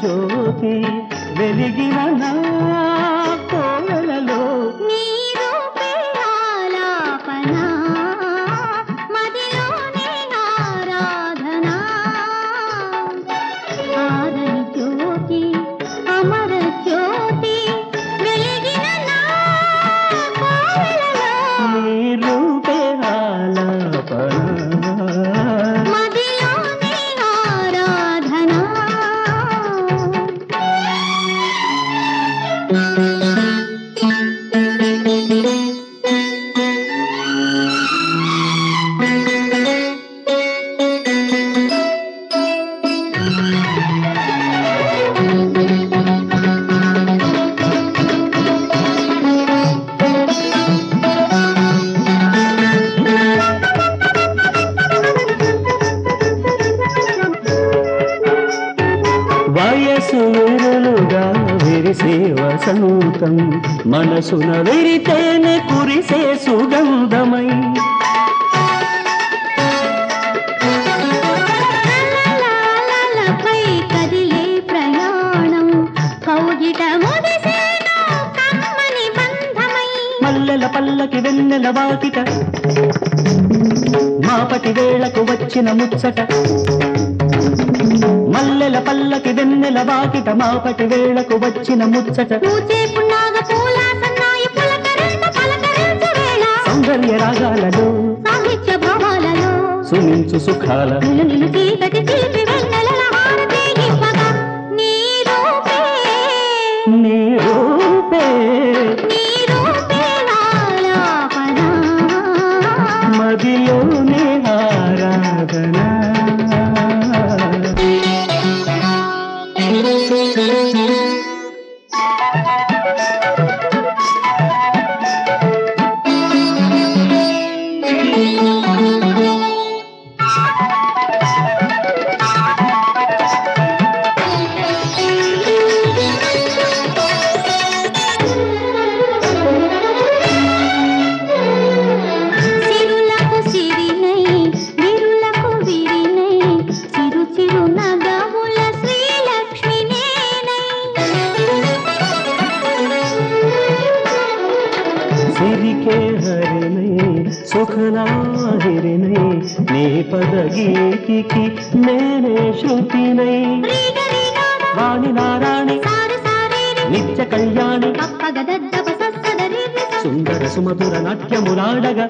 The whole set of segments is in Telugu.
జ్యోతి వెలిగిన నా కోవెలలో నీ రూపే ఆలాపన మదిలోనే ఆరాధన ఆరని జ్యోతి అమర జ్యోతి వెలిగిన నా కోవెలలో నీ రూపే ఆలాపన మదిలోనే ఆరాధన వయసు విరులుగా విరిసే వసంతం మనసున విరితేనే కురిసే సుగంధమై లలలలలపై కదిలే ప్రయాణం కౌగిట ముదిసేను కమ్మని బంధమై మల్లెల పల్లకి వెన్నెల వాకిట మాపటి వేళకు వచ్చిన ముచ్చట మల్లెల పల్లకి వెన్నెల వాకిట మాపటి వేళకు వచ్చిన ముచ్చట పూచే పున్నాగ పూల సన్నాయి పులకరింత పలకరించ వేళ సౌందర్య రాగాలలో సాహిత్య భావాలలో సుమించు సుఖాల నిలు నిలు చీకటి తీపి వెన్నెలల హారతి ఇవ్వగా నీ రూపే నీ రూపే నీ రూపే ఆలాపన మదిలోనే ఆరాధన సిరులకు సిరినై విరులకు విరినై చిరు చిరు నగముల శ్రీలక్ష్మి సిరికే హరిణై సుఖనాహిరిణై నీ పద గీతికి నేనే శృతినై వాణి నారాణి నిత్య కళ్యాణి సుందర సుమధుర నాట్యములాడగా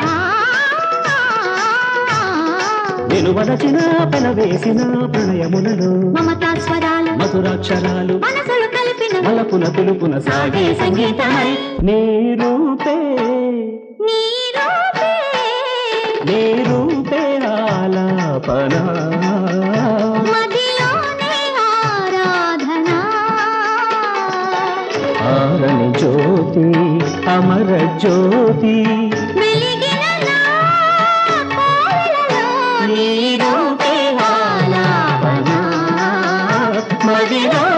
నిలువదచిన పెన వేసిన ప్రణయములలో మమతా స్వరాలు మధురాక్షరాలు మనసులు కలిపిన మలపున పిలుపున సాగే సంగీతమై నీ రూపే నీ రూపే నీ రూపే ఆలాపన మదిలోనే ఆరాధన ఆరని జ్యోతి అమర జ్యోతి వెలిగిన నా కోవెలలో నీ రూపే ఆలాపన మదిలో